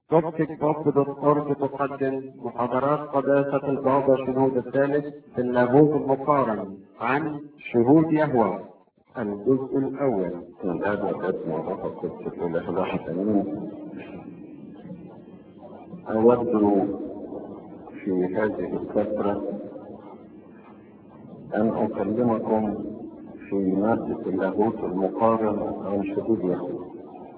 توبتك توب دوت اورج تقدم محاضرات قداسة البابا شنود الثالث في اللاهوت المقارن عن شهود يهوى الجزء الأول من الآب والابن والروح القدس الإله الواحد آمين أود في هذه الفترة أن أكلمكم في مادة اللاهوت المقارن عن شهود يهوى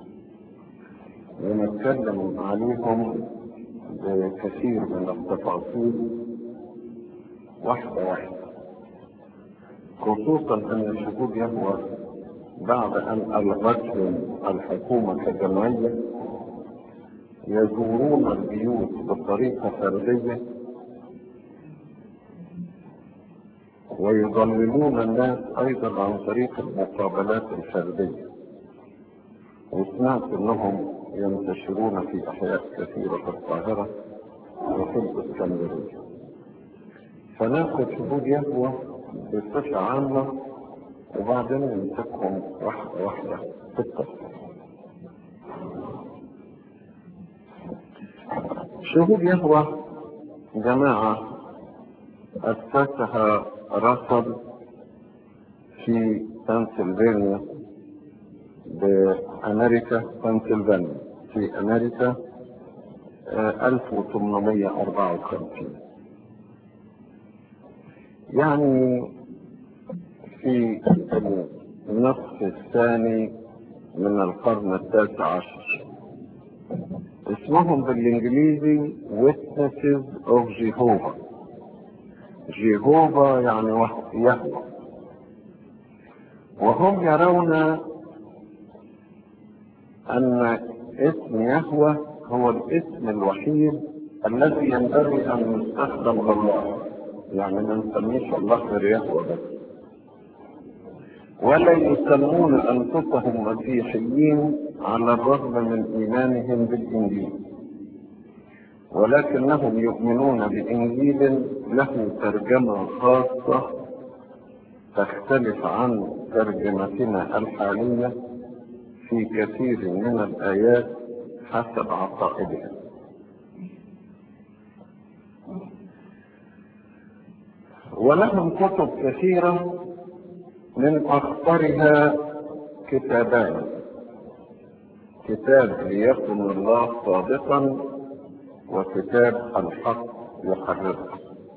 ونتكلم عليهم بكثير من التفاصيل واحدة واحدة خصوصا أن شهود يهوى بعد أن ألغتهم الحكومة كجمعية يزورون البيوت بطريقة فردية ويضللون الناس أيضا عن طريق المقابلات الفردية وسمعت أنهم ينتشرون في أحياء كثيرة في القاهرة وفي الإسكندرية فناخذ شهود يهوى بصفة عامة وبعدين نمسكهم واحدة واحدة في التفصيل شهود يهوى جماعة أسسها راسل في بنسلفانيا بأمريكا بنسلفانيا في أمريكا 1854 يعني في النصف الثاني من القرن التاسع عشر اسمهم بالانجليزي Witnesses of Jehovah جيهوفا يعني يهوى وهم يرون ان اسم يهوى هو الاسم الوحيد الذي ينبغي ان يستخدم لله يعني ما نسميش الله غير يهوى بس ولا يسمون انفسهم مسيحيين على الرغم من ايمانهم بالانجيل ولكنهم يؤمنون بانجيل له ترجمه خاصه تختلف عن ترجمتنا الحاليه في كثير من الايات حسب عقائدهم ولهم كتب كثيره من اخطرها كتابان كتاب ليكن الله صادقا وكتاب الحق يحرره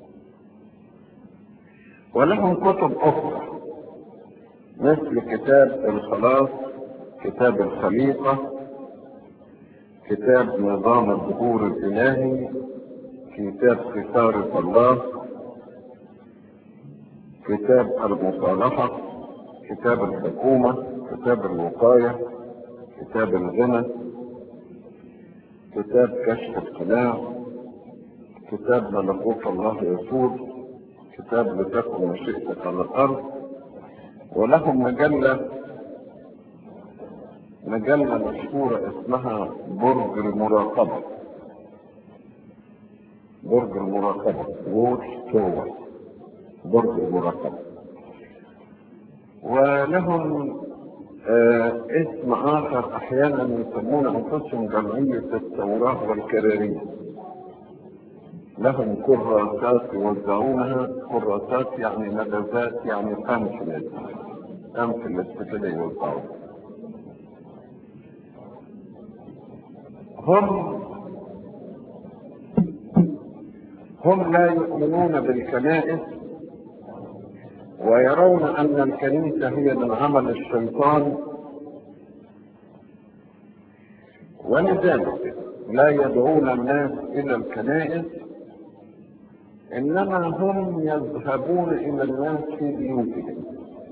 ولهم كتب اخرى مثل كتاب الخلاص كتاب الخليقة كتاب نظام الظهور الإلهي كتاب خسارة الله كتاب المصالحة كتاب الحكومة كتاب الوقاية كتاب الغنى كتاب كشف القناع كتاب ملكوت الله يسود كتاب لتكن مشيئتك على الأرض ولهم مجلة مجلة مشهورة اسمها برج المراقبة برج المراقبة ووتش تور برج المراقبة ولهم آه اسم آخر أحيانا يسمون أنفسهم جمعية التوراة والكراريس لهم كراسات يوزعونها كراسات يعني مجازات يعني بامفلت بامفلت كده يوزعوها هم هم لا يؤمنون بالكنائس ويرون ان الكنيسه هي من عمل الشيطان ولذلك لا يدعون الناس الى الكنائس انما هم يذهبون الى الناس في بيوتهم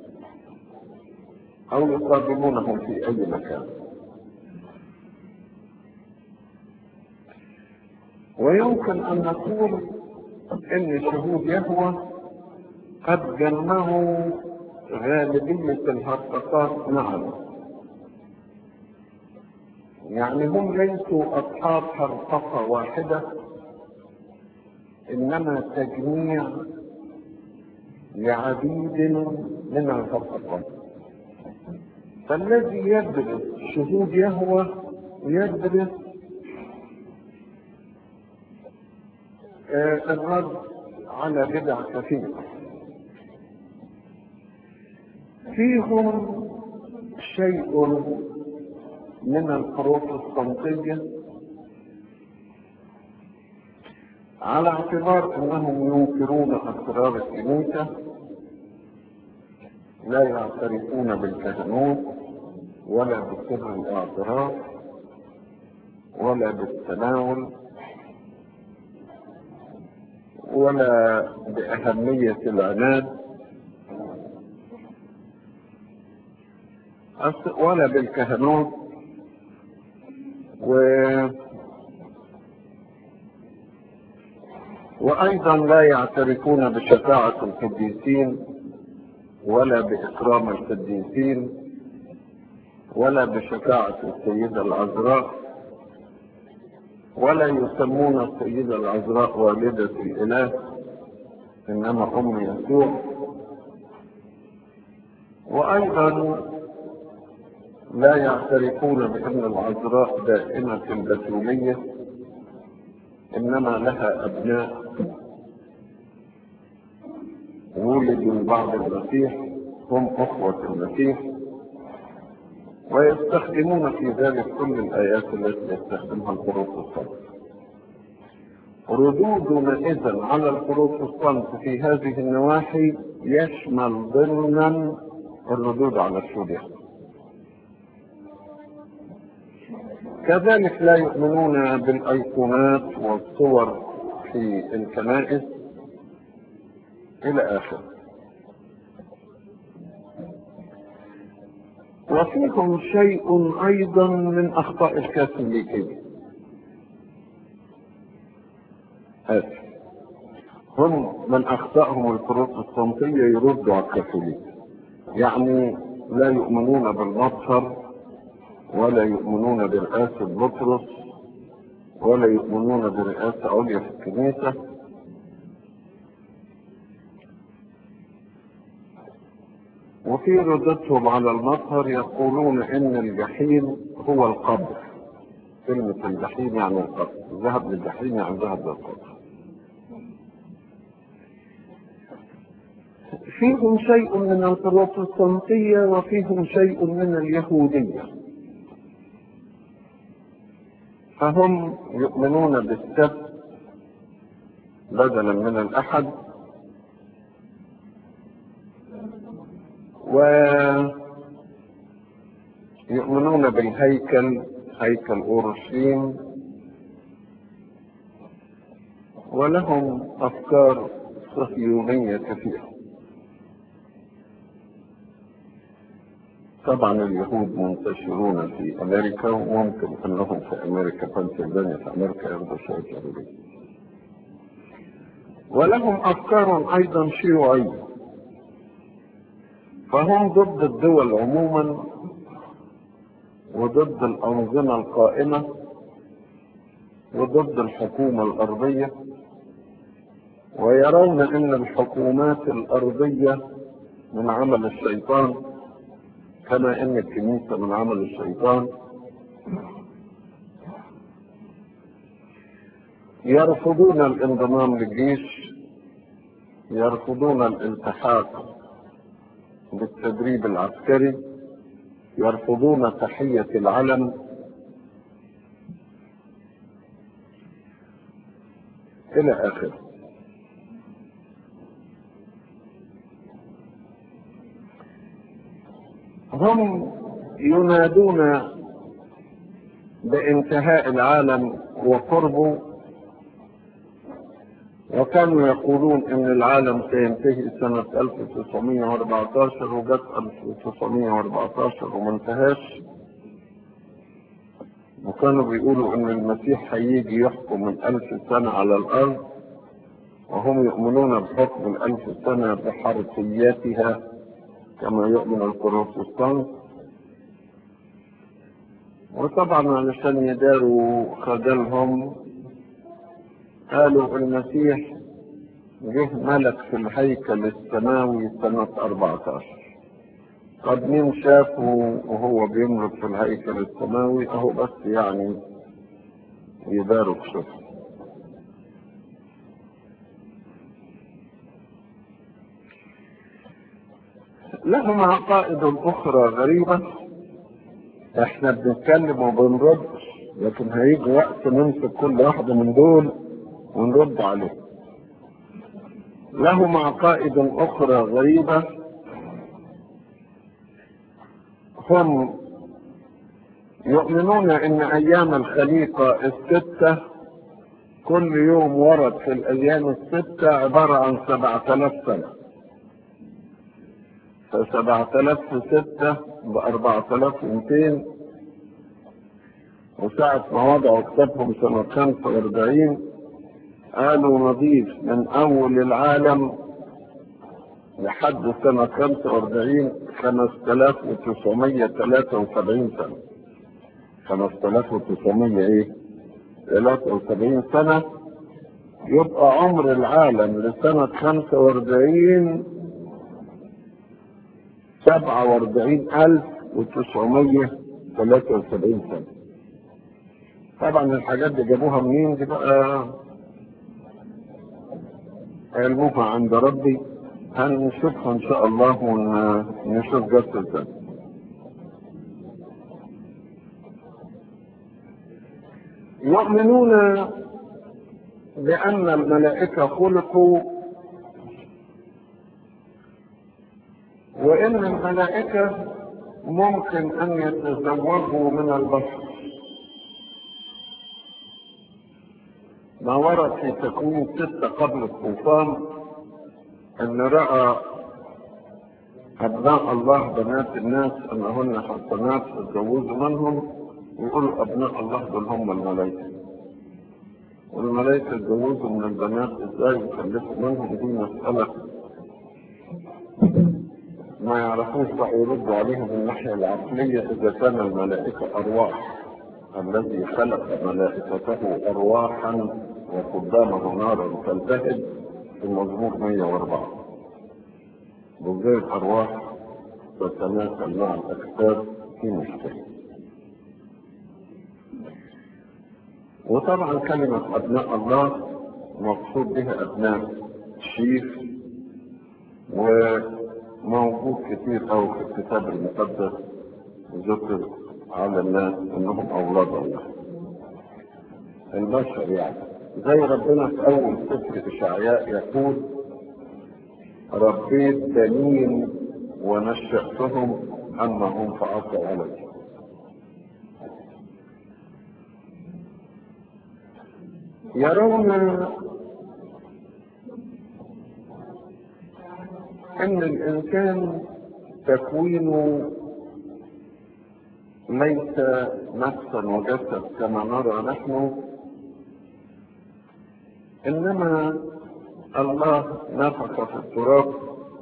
او يقابلونهم في اي مكان ويمكن ان نقول ان شهود يهوى قد جمعوا غالبية الهرطقات معا يعني هم ليسوا اصحاب هرطقة واحدة انما تجميع لعديد من الهرطقات فالذي يدرس شهود يهوى يدرس آه، الرد على بدع كثيرة فيهم شيء من البروتستانتية على اعتبار انهم ينكرون اسرار الكنيسة لا يعترفون بالكهنوت ولا بسر الاعتراف ولا بالتناول ولا بأهمية العناد أص- ولا بالكهنوت و وأيضا لا يعترفون بشفاعة القديسين ولا بإكرام القديسين ولا بشفاعة السيدة العذراء ولا يسمون السيدة العذراء والدة الإله إنما أم يسوع وأيضا لا يعترفون بأن العذراء دائمة البتولية إنما لها أبناء ولدوا من بعد المسيح هم أخوة المسيح ويستخدمون في ذلك كل الآيات التي يستخدمها البروتستانت ردودنا إذا على البروتستانت في هذه النواحي يشمل ضمنا الردود على الشريعة كذلك لا يؤمنون بالأيقونات والصور في الكنائس إلى آخره وفيهم شيء أيضا من أخطاء الكاثوليكية آسف هم من أخطائهم البروتستانتية يردوا على الكاثوليك يعني لا يؤمنون بالمظهر ولا يؤمنون برئاسة بطرس ولا يؤمنون برئاسة عليا في الكنيسة وفي ردتهم على المظهر يقولون ان الجحيم هو القبر كلمة الجحيم يعني القبر ذهب للجحيم يعني ذهب للقبر فيهم شيء من البروتستانتية وفيهم شيء من اليهودية فهم يؤمنون بالسبت بدلا من الأحد ويؤمنون بالهيكل هيكل أورشليم ولهم أفكار صهيونية كثيرة طبعا اليهود منتشرون في أمريكا وممكن أنهم في أمريكا بنسلفانيا في أمريكا ياخدوا شوية يهودية ولهم أفكار أيضا شيوعية فهم ضد الدول عموما وضد الأنظمة القائمة وضد الحكومة الأرضية ويرون أن الحكومات الأرضية من عمل الشيطان كما أن الكنيسة من عمل الشيطان يرفضون الانضمام للجيش يرفضون الالتحاق بالتدريب العسكري يرفضون تحية العلم إلى آخره هم ينادون بانتهاء العالم وقربه وكانوا يقولون ان العالم سينتهي سنة 1914 وجت 1914 وما انتهاش وكانوا بيقولوا ان المسيح هيجي يحكم من ألف سنة على الأرض وهم يؤمنون بحكم الألف سنة بحرفياتها كما يؤمن البروتستانت وطبعا علشان يداروا خجلهم قالوا المسيح جه ملك في الهيكل السماوي سنة 14 قد مين شافه وهو بيملك في الهيكل السماوي اهو بس يعني يداروا بشكل لهم عقائد أخرى غريبة احنا بنتكلم وبنرد لكن هيجي وقت نمسك كل واحدة من دول ونرد عليه لهم عقائد أخرى غريبة هم يؤمنون ان ايام الخليقة الستة كل يوم ورد في الايام الستة عبارة عن سبعة الاف سنة فسبعة الاف في ستة باربعة الاف ومتين وساعة ما وضعوا كتابهم سنة خمسة واربعين قالوا نضيف من اول العالم لحد سنة 45 5973 سنة 5900 ايه 73 سنة يبقى عمر العالم لسنة 45 47973 سنة طبعا الحاجات دي جابوها منين دي بقى علموها عند ربي هنشوفها ان شاء الله ونشوف جلسة الثانية يؤمنون بأن الملائكة خلقوا وإن الملائكة ممكن أن يتزوجوا من البشر ما ورد في تكوين ستة قبل الطوفان ان راى ابناء الله بنات الناس انهن حسنات اتجوزوا منهم ويقولوا ابناء الله دول هم الملائكه والملائكه اتجوزوا من البنات ازاي وخلفوا منهم دي مساله ما يعرفوش بقى يردوا عليها من الناحيه العقليه اذا كان الملائكه ارواح الذي خلق ملائكته ارواحا وقدامه نارا تلتهب في المزمور 104 وزي الأرواح تتناسل مع الأجساد في مشكلة وطبعا كلمة أبناء الله مقصود بها أبناء شيف وموجود كتير أو في الكتاب المقدس ذكر على الناس أنهم أولاد الله البشر يعني زي ربنا في أول سفر إشعياء يقول ربيت بنين ونشأتهم أما هم فعصوا علي يرون أن الإنسان تكوينه ليس نفسا وجسد كما نرى نحن انما الله نفخ في التراب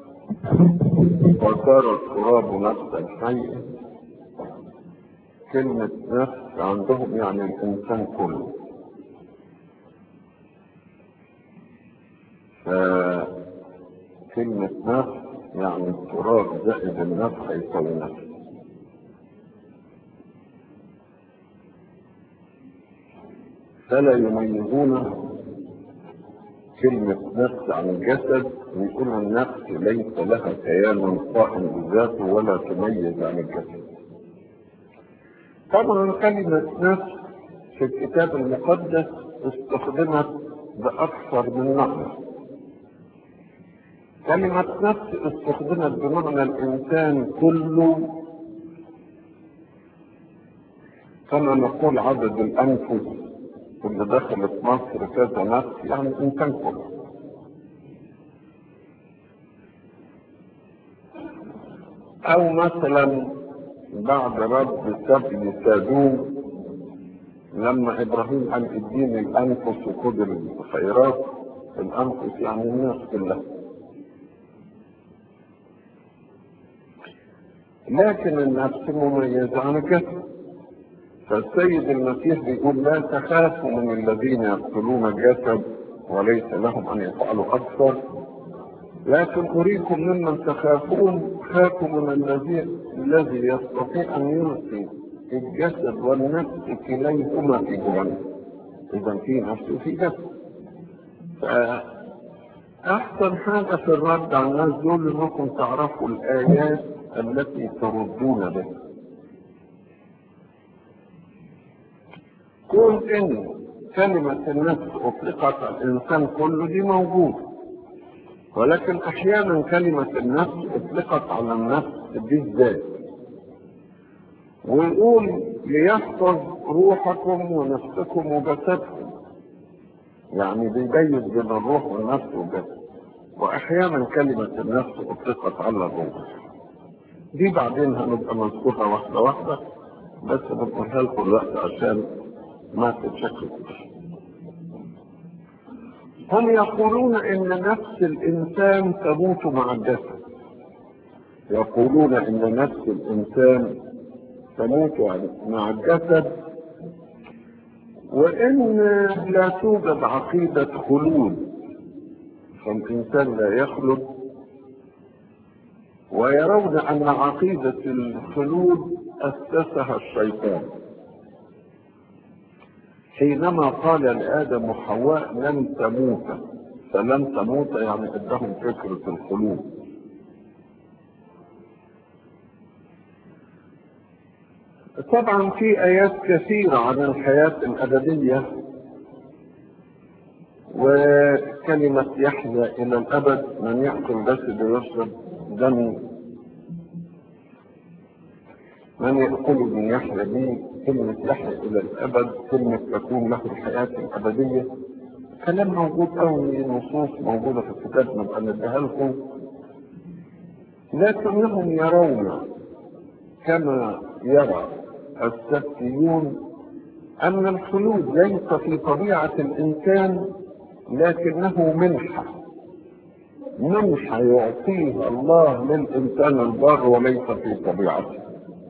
وصار التراب نفسا حيا كلمة نفس عندهم يعني الإنسان كله فكلمة نفس يعني التراب زائد النفخ يساوي نفس فلا يميزون كلمة نفس عن الجسد ويقول النفس ليس لها كيان قائم بذاته ولا تميز عن الجسد. طبعا كلمة نفس في الكتاب المقدس استخدمت بأكثر من معنى. كلمة نفس استخدمت بمعنى الإنسان كله كما نقول عدد الأنفس اللي دخلت مصر كذا نفس يعني الانسان كله او مثلا بعد رد سبي سادوم لما ابراهيم قال اديني الانفس وخد الخيرات الانفس يعني الناس كلها لكن النفس مميزة عن الجسد فالسيد المسيح بيقول لا تخافوا من الذين يقتلون الجسد وليس لهم ان يفعلوا اكثر لكن اريكم ممن تخافون خافوا من الذي الذي يستطيع ان يلقي الجسد والنفس كليهما في جهنم اذا في نفس وفي جسد أحسن حاجة في الرد على الناس دول إنكم تعرفوا الآيات التي تردون بها. كون إن كلمة النفس أطلقت على الإنسان كله دي موجودة. ولكن أحيانا كلمة النفس أطلقت على النفس بالذات. ويقول ليحفظ روحكم ونفسكم وجسدكم. يعني بيميز بين الروح والنفس والجسد. واحيانا كلمة النفس اطلقت على الروح دي بعدين هنبقى نذكرها واحدة واحدة بس بنقولها لكم دلوقتي عشان ما تتشككوش هم يقولون ان نفس الانسان تموت مع الجسد يقولون ان نفس الانسان تموت مع الجسد وان لا توجد عقيدة خلود فالإنسان لا يخلد ويرون أن عقيدة الخلود أسسها الشيطان حينما قال لآدم وحواء لن تموت فلن تموت يعني ادهم فكرة الخلود طبعا في آيات كثيرة عن الحياة الأبدية وكلمة يحيى إلى الأبد من يأكل جسد ويشرب دمي من يأكل من يحيى دي كلمة يحيى إلى الأبد كلمة تكون له الحياة الأبدية كلام موجود أوي نصوص موجودة في الكتاب نبقى نديها لكم لكنهم يرون كما يرى السبتيون أن الخلود ليس في طبيعة الإنسان لكنه منحة منحة يعطيها الله للإنسان البر وليس في طبيعته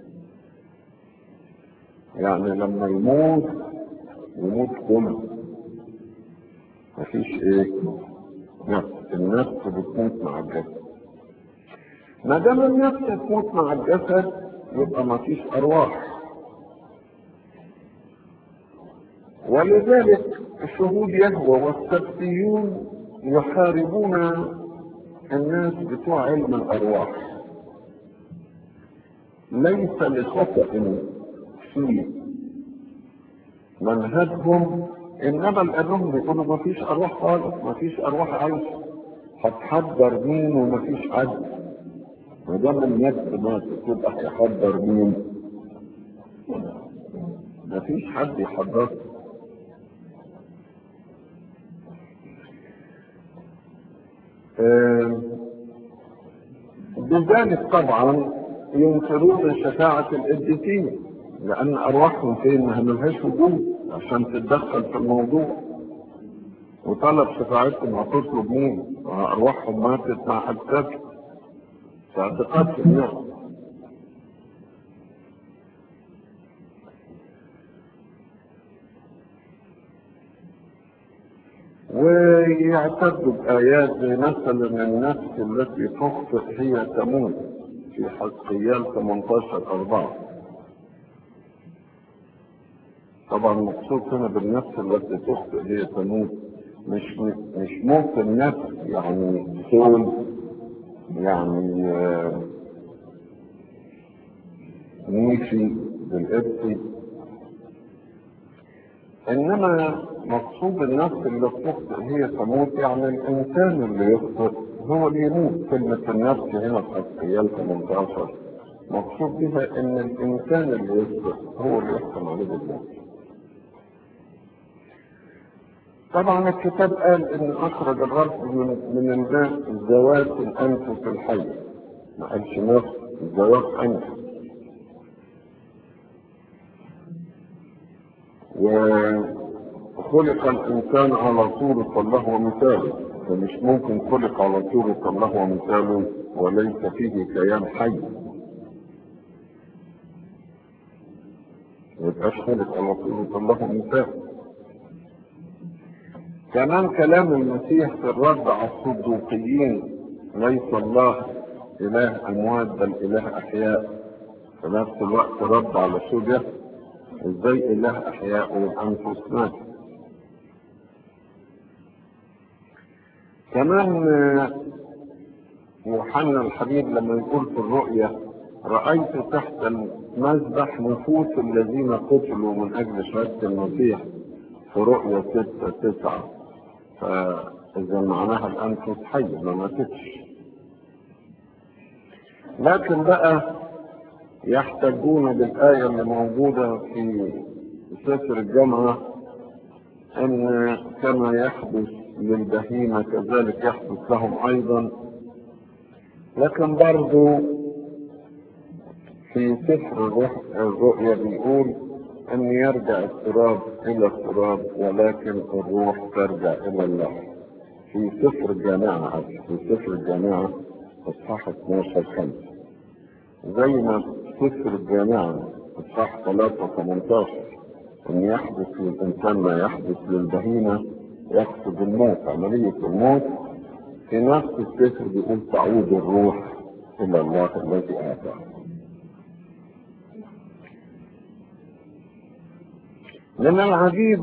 يعني لما يموت يموت كله مفيش ايه نفس النفس بتموت مع الجسد ما دام النفس تموت مع الجسد يبقى مفيش ارواح ولذلك شهود يهوى والسبتيون يحاربون الناس بتوع علم الارواح ليس لخطأ في منهجهم انما لانهم بيقولوا ما فيش ارواح خالص ما فيش ارواح عايشه هتحضر مين وما فيش حد ما دام الناس ما تبقى هيحضر مين ما فيش حد يحضر بذلك طبعا ينكرون شفاعة القديسين لأن أرواحهم فين ما ملهاش وجود عشان تتدخل في الموضوع وطلب شفاعتهم هتطلب مين؟ أرواحهم ماتت مع أجسادهم في اعتقاد الناس ويعتد بآيات زي مثلا النفس التي تخطئ هي تموت في حزقيال 18 4 طبعا مقصود هنا بالنفس التي تخطئ هي تموت مش مش موت النفس يعني سول يعني آه نيفي بالقبطي انما مقصود النفس اللي بتخطئ هي تموت يعني الانسان اللي يخطئ هو اللي يموت كلمة النفس هنا في حزقيال 18 مقصود بها ان الانسان اللي يخطئ هو اللي يحكم عليه بالموت طبعا الكتاب قال ان اخرج الرب من, من الماء ذوات الانفس الحية ما قالش نفس ذوات انفس وخلق الانسان على صورة الله ومثاله فمش ممكن خلق على صورة الله ومثاله وليس فيه كيان حي يبقاش خلق على صورة الله ومثاله كمان كلام المسيح في الرد على الصدوقيين ليس الله إله أموات بل إله أحياء في نفس الوقت رد على الشبه إزاي إله أحياء والأنفس مات كمان آه، يوحنا الحبيب لما يقول في الرؤيا رأيت تحت المذبح نفوس الذين قتلوا من أجل شهادة المسيح في رؤيا ستة تسعة فإذا معناها الأنفس حية ما ماتتش لكن بقى يحتجون بالآية اللي موجودة في سفر الجامعة أن كما يحدث للبهيمة كذلك يحدث لهم أيضا لكن برضو في سفر الروح- الرؤيا بيقول أن يرجع التراب إلى التراب ولكن الروح ترجع إلى الله في سفر الجامعة عفوا، في سفر الجامعة إصحاح 12 5 زي ما في سفر الجامعة إصحاح 3 18 أن يحدث للإنسان ما يحدث للبهيمة يقصد الموت عملية الموت في نفس السفر بيقول تعود الروح إلى الله الذي آتاه من العجيب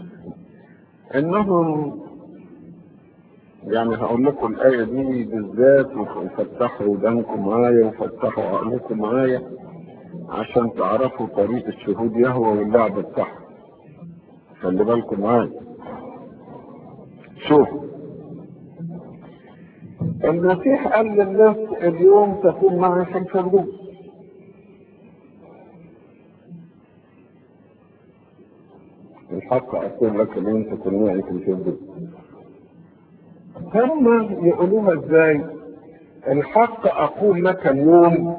انهم يعني هقول لكم الآية دي بالذات وفتحوا ودانكم معايا وفتحوا عقلكم معايا عشان تعرفوا طريقة شهود يهوى واللعب بتاعهم خلي بالكم معايا شوف المسيح قال للناس اليوم تكون معي في الفردوس الحق أقول لك اليوم تكون معي في الفردوس هم يقولوها ازاي الحق اقول لك اليوم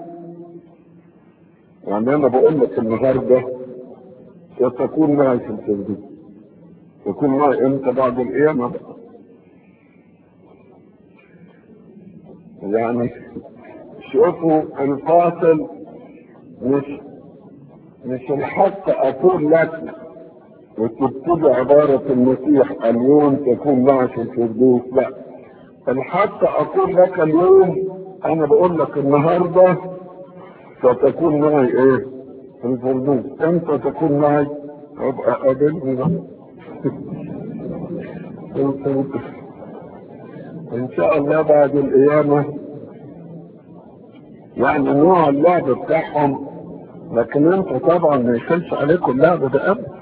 يعني انا بقول لك النهارده ستكون معي في الفردوس تكون معي امتى بعد القيامه بقى يعني شوفوا الفاصل مش مش الحق اقول لك وتبتدي عبارة المسيح اليوم تكون معي في الفردوس لا الحق أقول لك اليوم أنا بقول لك النهاردة ستكون معي إيه في الفردوس أنت تكون معي أبقى قابلني بقى إن شاء الله بعد القيامة يعني نوع اللعب بتاعهم لكن انت طبعا ما يخلش عليكم اللعب ده ابدا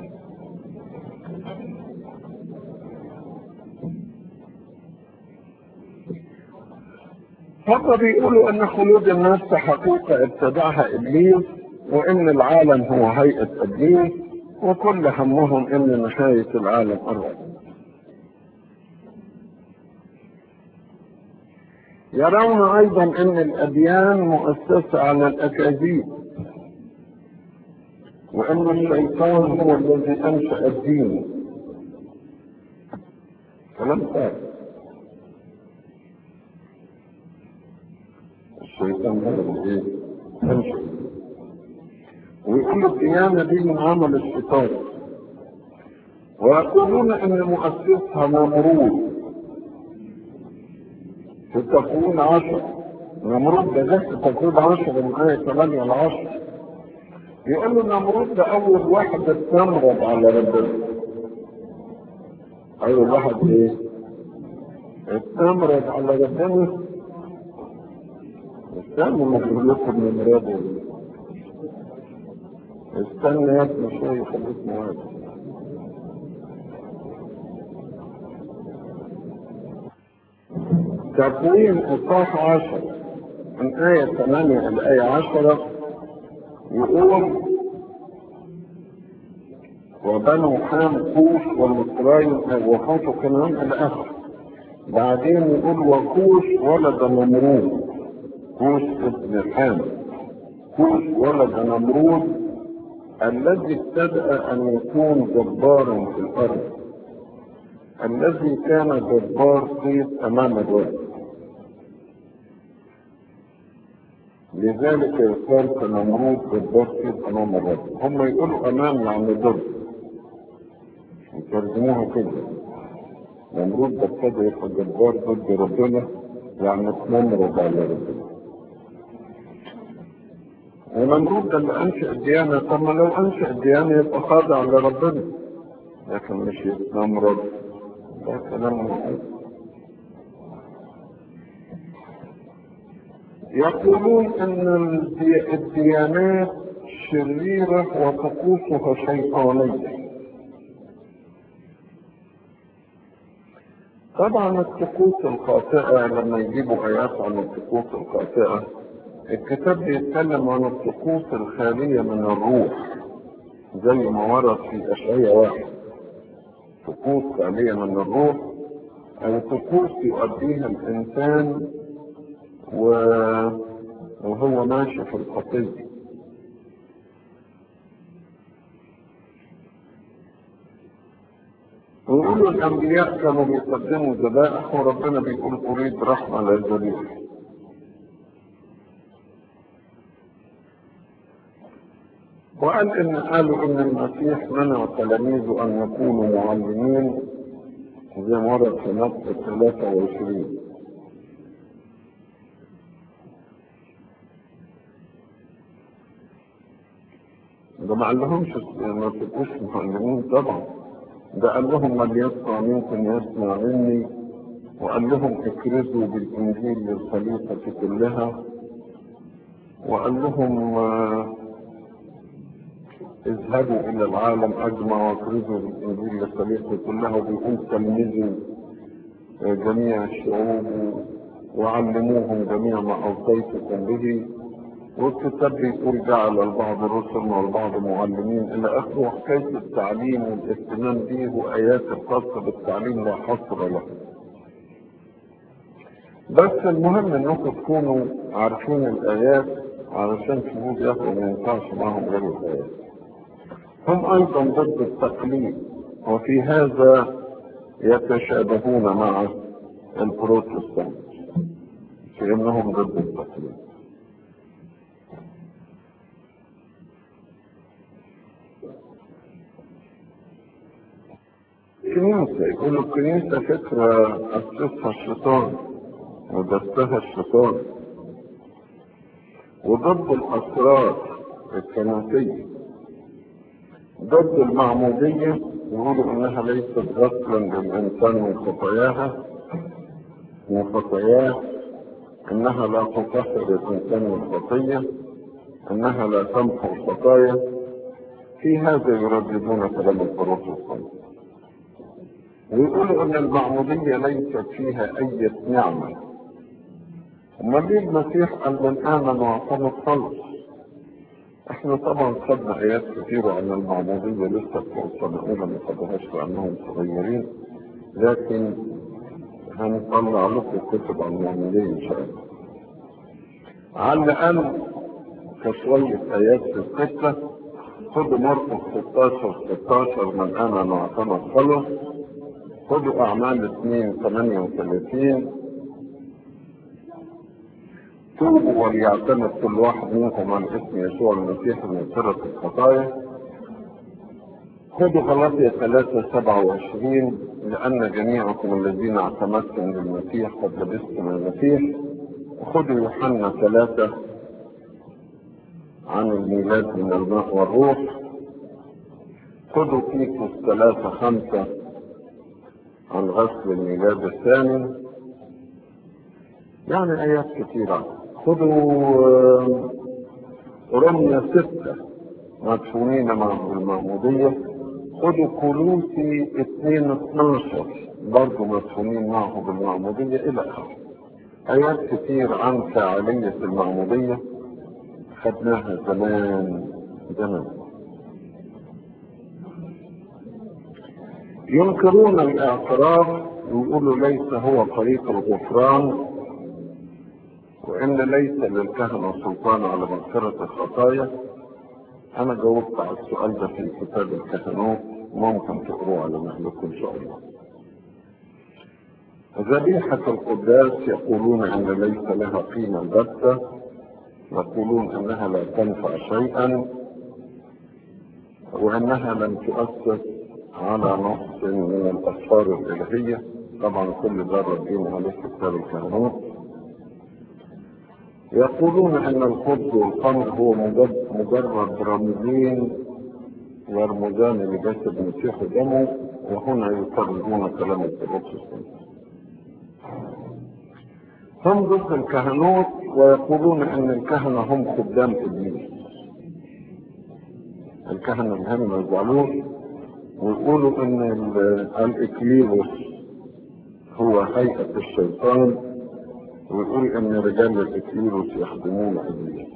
هم بيقولوا ان خلود النفس حقيقة ابتدعها ابليس وان العالم هو هيئة ابليس وكل همهم ان نهاية العالم قربت يرون ايضا ان الاديان مؤسسة على الاكاذيب وان الشيطان هو الذي انشأ الدين كلام ثابت الشيطان هو ايه انشأ ويقول الديانة دي من عمل الشيطان ويقولون ان مؤسسها نمرود في تكوين عشر نمرود ده جه في تكوين عشر من آية 8 ل 10 يقول له نمرود ده أول واحد استمرد على ربنا أول واحد إيه؟ استمرد على ربنا استنى ما تقول لكم من مراده استنى يا ابني شوية خليك معايا تكوين إصحاح عشر من آية 8 إلى آية 10 يقول وبنو حام كوش ومصرين وخوف كنعان إلى آخره بعدين يقول وكوش ولد نمرود كوش ابن حام كوش ولد نمرود الذي ابتدأ أن يكون جبارا في الأرض الذي كان جبار قيس أمام الرب لذلك يقال كنمرود جبار قيس أمام الرب هم يقولوا أمام يعني ضد يترجموها كده نمرود ده ابتدى يبقى جبار ضد ربنا يعني اتنمرد على ربنا ونمرود ده اللي انشا الديانه طب ما لو انشا الديانه يبقى خاضع لربنا لكن مش يتنمرد ده كلام مهم يقولون ان الدي- الديانات شريرة وطقوسها شيطانية طبعا الطقوس الخاطئة لما يجيبوا آيات عن الطقوس الخاطئة الكتاب بيتكلم عن الطقوس الخالية من الروح زي ما ورد في أشعية واحد طقوس خالية من الروح أو طقوس يؤديها الإنسان و... وهو ماشي في الخطية ويقولوا الأنبياء كانوا بيقدموا ذبائح وربنا بيقول أريد رحمة للذبيح وقال إن قالوا إن المسيح منع تلاميذه أن يكونوا معلمين زي ما ورد في متى 23 ده ما قالهمش ما تبقوش معلمين طبعا ده قال لهم من يسمع منكم يسمع مني وقال لهم اكرزوا بالانجيل للخليقه كلها وقال لهم آه، اذهبوا الى العالم اجمع واكرزوا بالانجيل للخليقه كلها وبيقول تلمذوا آه، جميع الشعوب وعلموهم جميع ما اوصيتكم به والكتاب بيقول جعل البعض رسل والبعض معلمين الى اخره وحكايه التعليم والاهتمام به وايات الخاصه بالتعليم لا حصر له. بس المهم انكم تكونوا عارفين الايات علشان شهود ياخدوا ما ينفعش معهم غير الايات. هم ايضا ضد التقليد وفي هذا يتشابهون مع البروتستانت في انهم ضد التقليد. كنيسة يقولوا الكنيسة فكرة أسسها الشيطان ودسها الشيطان وضد الأسرار الكنسية ضد المعمودية يقولوا إنها ليست غسلا للإنسان من خطاياها من خطاياه إنها لا تطهر الإنسان من الخطية إنها لا تمحو الخطايا في هذا يرددون كلام البروتستانت ويقولوا ان المعمودية ليست فيها اي نعمة امال ليه المسيح قال من امن واعتمد خلص احنا طبعا خدنا ايات كثيرة عن المعمودية لسه في السنة الاولى ما خدناهاش لانهم صغيرين لكن هنطلع لكم كتب عن المعمودية ان شاء الله على الاقل كشوية ايات في القصة خدوا مرقس 16 16 من امن واعتمد خلص خدوا أعمال 2 38 توبوا وليعتمد كل واحد منكم عن اسم يسوع المسيح من سرة الخطايا خدوا غلاطية 3 27 لأن جميعكم الذين اعتمدتم بالمسيح قد لبستم المسيح وخدوا يوحنا 3 عن الميلاد من الماء والروح خدوا تيتوس 3 5 عن غسل الميلاد الثاني يعني آيات كثيرة خذوا رمية ستة مدفونين معه بالمعمودية خذوا كلوسي 2 12 برضه مدفونين معه بالمعمودية إلى آخره آيات كثير عن فاعلية المعمودية خدناها زمان زمان ينكرون الاعتراف ويقولوا ليس هو طريق الغفران وان ليس للكهنه سلطان على مغفره الخطايا انا جاوبت على السؤال ده في كتاب الكهنوت ممكن تقروه على مهلكم ان شاء الله ذبيحة القداس يقولون ان ليس لها قيمة بتة يقولون انها لا تنفع شيئا وانها لم تؤسس على نص من الأسفار الإلهية طبعا كل ده ردين عليه في كتاب الكهنوت يقولون أن الخبز والخمر هو مجرد, مجرد رمزين يرمزان لجسد المسيح ودمه وهنا يكررون كلام البروتستانت هم ضد الكهنوت ويقولون ان الكهنة هم خدام ابليس الكهنة اللي هم ما يزعلوش ويقولوا ان ال- الاكليروس هو هيئة الشيطان ويقول ان رجال الاكليروس يخدمون ابليس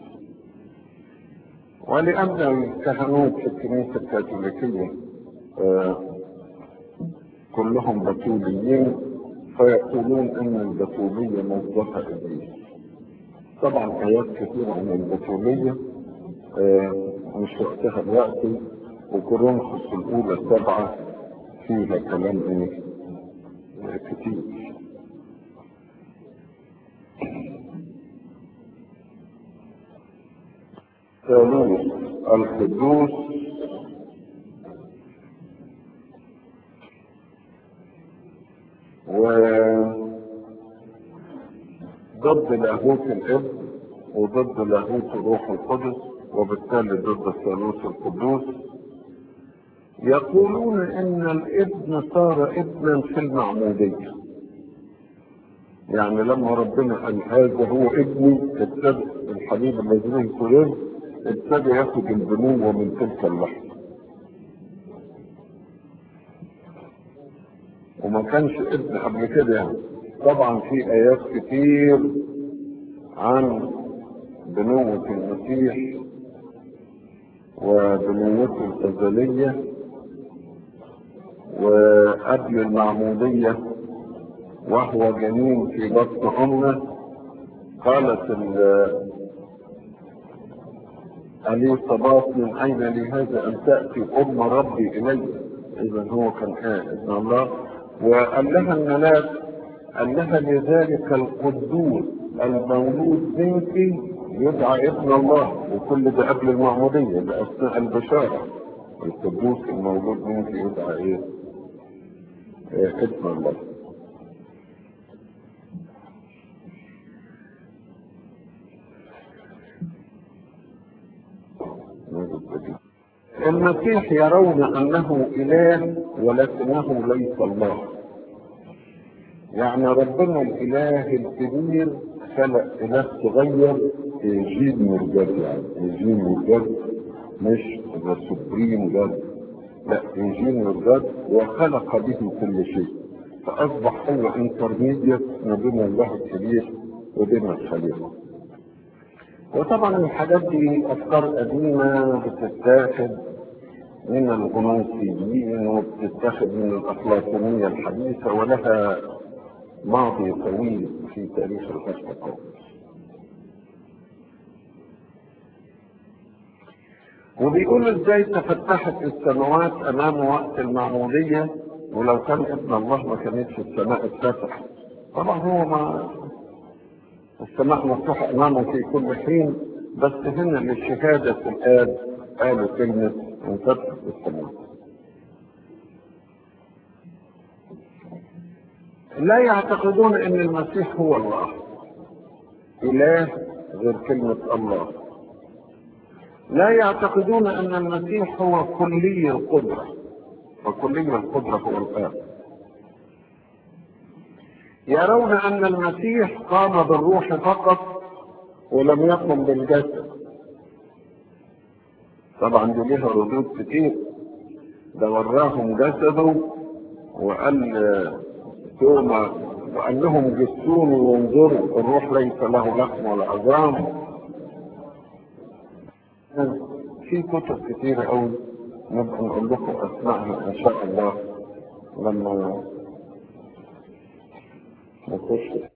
ولان الكهنوت في الكنيسة الكاثوليكية آه، كلهم بتوليين فيقولون ان البتولية موظفة ابليس طبعا ايات كثيرة عن البتولية آه، مش وقتها دلوقتي وكورنثوس الاولى سبعة فيها كلام ايه آه، كتير ثالوث القدوس و ضد لاهوت الابن وضد لاهوت الروح القدس وبالتالي ضد الثالوث القدوس يقولون ان الابن صار ابنا في المعموديه يعني لما ربنا قال هذا هو ابني ابتدى الحبيب الذي به سرور ابتدى ياخد البنوة من تلك اللحظة وما كانش ابن قبل كده يعني طبعا في ايات كتير عن بنوة المسيح وبنوته الأزلية وقبل المعمودية وهو جنين في بطن أمه قالت ال- أليصبات من أين لي هذا أن تأتي أم ربي إلي إذا هو كان آه ابن الله وقال لها الملاك قال لها لذلك القدوس المولود منك يدعى ابن الله وكل ده قبل المعمودية ده أثناء البشارة القدوس المولود منك يدعى إيه؟ آه ابن الله المسيح يرون انه اله ولكنه ليس الله يعني ربنا الاله الكبير خلق اله صغير جيل مرجد يعني جيل مرجد مش ذا سوبريم جد لا جيل مرجد وخلق به كل شيء فاصبح هو انترميديت ما بين الله الكبير وبين الخليقه وطبعا الحاجات دي افكار قديمه بتتاخد من الغنوصيين وبتتاخد من الافلاطونيه الحديثه ولها ماضي طويل في تاريخ البشر وبيقول ازاي تفتحت السماوات امام وقت المعموديه ولو كان ابن الله ما كانتش السماء اتفتحت طبعا هو ما السماء مفتوحة أمامه في كل حين بس هنا للشهادة الآب قالوا كلمة انفتحت السماء لا يعتقدون أن المسيح هو الله إله غير كلمة الله لا يعتقدون أن المسيح هو كلي القدرة وكلي القدرة هو الآب يرون ان المسيح قام بالروح فقط ولم يقم بالجسد طبعا دي ليها ردود كتير ده وراهم جسده وقال توما وقال لهم جسوني وانظروا الروح ليس له لحم ولا عظام في كتب كتيرة قوي نبقى نقول لكم اسمائها ان شاء الله لما نخش